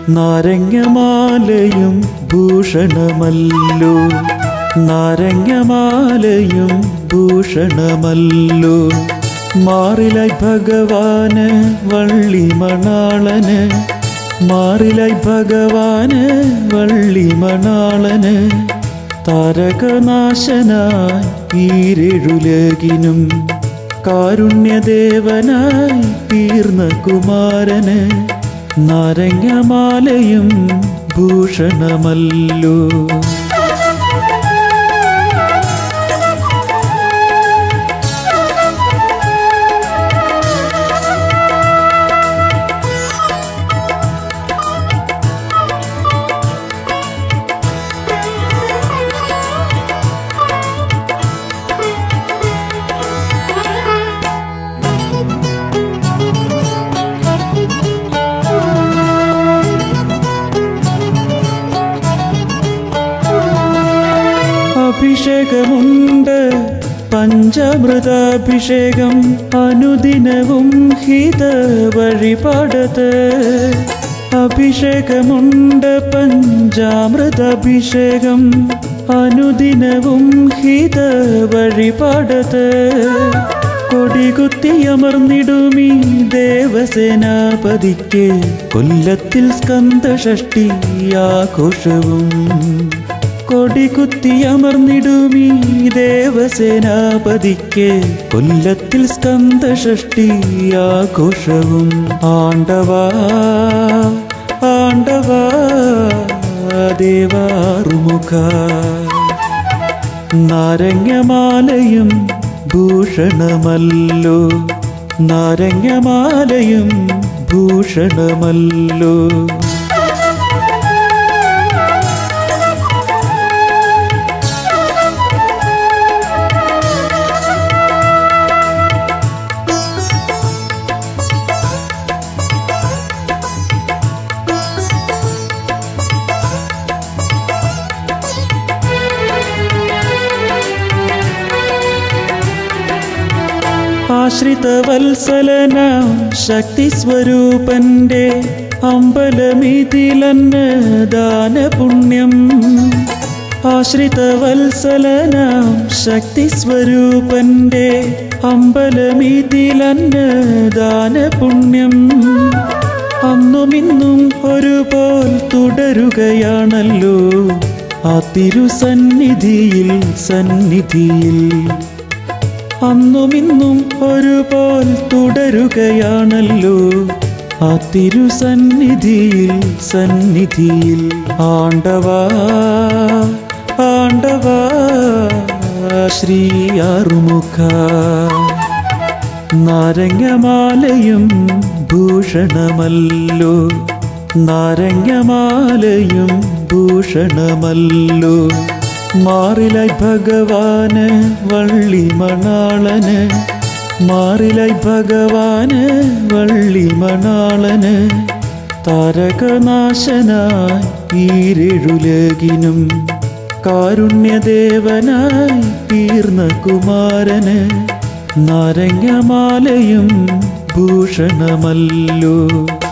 നാരങ്ങമാലയും ഭൂഷണമല്ലോ നാരങ്ങമാലയും ഭൂഷണമല്ലോ മാറിലായി ഭഗവാന് വള്ളി മണാളന് മാറിലായി ഭഗവാന് വള്ളി മണാളന് താരകനാശനായി ഈരെഴുലകിനും കാരുണ്യദേവനായി തീർന്ന കുമാരന് നാരങ്ങമാലയും ഭൂഷണമല്ലോ അഭിഷേകമുണ്ട് പഞ്ചാമൃതാഭിഷേകം അനുദിനവും ഹിത വഴിപാടത് അഭിഷേകമുണ്ട് പഞ്ചാമൃതാഭിഷേകം അനുദിനവും ഹിത വഴിപാടത് കൊടികുത്തിയമർന്നിടുമീ ദേവസേനാപതിക്ക് കൊല്ലത്തിൽ സ്കന്ദഷഷ്ടി ആഘോഷവും കൊടികുത്തിയമർന്നിടുമീ ദേവസേനാപതിക്ക് കൊല്ലത്തിൽ സ്കന്ദഷഷ്ടി ആഘോഷവും ആണ്ടവാ ആണ്ടവാ ദേവാറുമുഖ നാരങ്ങമാലയും ഭൂഷണമല്ലോ നാരങ്ങമാലയും ഭൂഷണമല്ലോ ആശ്രിതവത്സലന ശക്തി സ്വരൂപന്റെ അമ്പലമിതിലന്ന് ദാനപുണ്യം ആശ്രിതവത്സലന ശക്തി സ്വരൂപന്റെ അമ്പലമിതിലന്ന് ദാനപുണ്യം അന്നുമിന്നും ഒരുപോൽ തുടരുകയാണല്ലോ ആ തിരുസന്നിധിയിൽ സന്നിധിയിൽ അന്നുമിന്നും ഒരുപോൽ തുടരുകയാണല്ലോ ആ തിരുസന്നിധിയിൽ സന്നിധിയിൽ ആണ്ടവാ ആണ്ടവാ ശ്രീ ആറുമുഖ നാരങ്ങമാലയും ഭൂഷണമല്ലോ നാരങ്ങമാലയും ഭൂഷണമല്ലോ മാറിലായി ഭഗവാന് വള്ളി മണാളന് മാറിലായി ഭഗവാന് വള്ളി മണാളന് താരകനാശനായി ഈരെഴുലകിനും കാരുണ്യദേവനായി തീർന്ന കുമാരന് നാരങ്ങമാലയും ഭൂഷണമല്ലോ